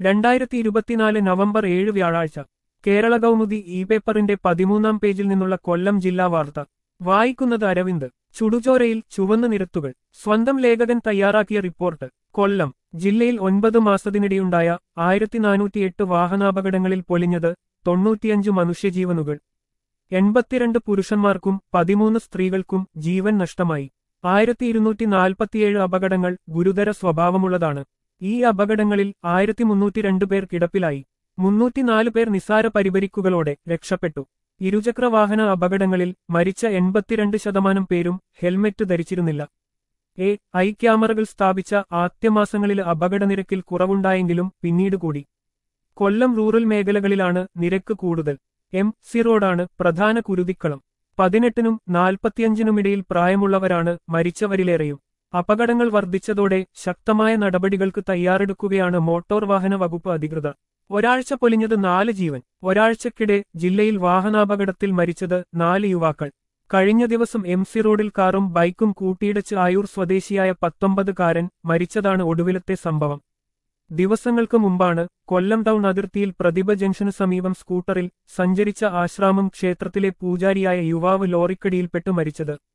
രണ്ടായിരത്തി ഇരുപത്തിനാല് നവംബർ ഏഴ് വ്യാഴാഴ്ച കേരള കൗമുദി ഇ പേപ്പറിന്റെ പതിമൂന്നാം പേജിൽ നിന്നുള്ള കൊല്ലം ജില്ലാ വാർത്ത വായിക്കുന്നത് അരവിന്ദ് ചുടുചോരയിൽ ചുവന്ന നിരത്തുകൾ സ്വന്തം ലേഖകൻ തയ്യാറാക്കിയ റിപ്പോർട്ട് കൊല്ലം ജില്ലയിൽ ഒൻപത് മാസത്തിനിടെയുണ്ടായ ആയിരത്തി നാനൂറ്റിയെട്ട് വാഹനാപകടങ്ങളിൽ പൊലിഞ്ഞത് തൊണ്ണൂറ്റിയഞ്ച് മനുഷ്യജീവനുകൾ എൺപത്തിരണ്ട് പുരുഷന്മാർക്കും പതിമൂന്ന് സ്ത്രീകൾക്കും ജീവൻ നഷ്ടമായി ആയിരത്തി ഇരുന്നൂറ്റി നാൽപ്പത്തിയേഴ് അപകടങ്ങൾ ഗുരുതര സ്വഭാവമുള്ളതാണ് ഈ അപകടങ്ങളിൽ ആയിരത്തി മുന്നൂറ്റിരണ്ട് പേർ കിടപ്പിലായി മുന്നൂറ്റിനാല് പേർ നിസാര പരിപരിക്കുകളോടെ രക്ഷപ്പെട്ടു ഇരുചക്ര വാഹന അപകടങ്ങളിൽ മരിച്ച എൺപത്തിരണ്ട് ശതമാനം പേരും ഹെൽമെറ്റ് ധരിച്ചിരുന്നില്ല എ ഐ ക്യാമറകൾ സ്ഥാപിച്ച ആദ്യമാസങ്ങളിൽ അപകടനിരക്കിൽ കുറവുണ്ടായെങ്കിലും പിന്നീട് കൂടി കൊല്ലം റൂറൽ മേഖലകളിലാണ് നിരക്ക് കൂടുതൽ എം സി റോഡാണ് പ്രധാന കുരുതിക്കളം പതിനെട്ടിനും നാൽപ്പത്തിയഞ്ചിനുമിടയിൽ പ്രായമുള്ളവരാണ് മരിച്ചവരിലേറെയും അപകടങ്ങൾ വർദ്ധിച്ചതോടെ ശക്തമായ നടപടികൾക്ക് തയ്യാറെടുക്കുകയാണ് മോട്ടോർ വാഹന വകുപ്പ് അധികൃതർ ഒരാഴ്ച പൊലിഞ്ഞത് നാല് ജീവൻ ഒരാഴ്ചക്കിടെ ജില്ലയിൽ വാഹനാപകടത്തിൽ മരിച്ചത് നാല് യുവാക്കൾ കഴിഞ്ഞ ദിവസം എം സി റോഡിൽ കാറും ബൈക്കും കൂട്ടിയിടച്ച് ആയൂർ സ്വദേശിയായ പത്തൊമ്പതുകാരൻ മരിച്ചതാണ് ഒടുവിലത്തെ സംഭവം ദിവസങ്ങൾക്ക് മുമ്പാണ് കൊല്ലം ടൗൺ അതിർത്തിയിൽ പ്രതിഭ ജംഗ്ഷന് സമീപം സ്കൂട്ടറിൽ സഞ്ചരിച്ച ആശ്രാമം ക്ഷേത്രത്തിലെ പൂജാരിയായ യുവാവ് ലോറിക്കടിയിൽപ്പെട്ട് മരിച്ചത്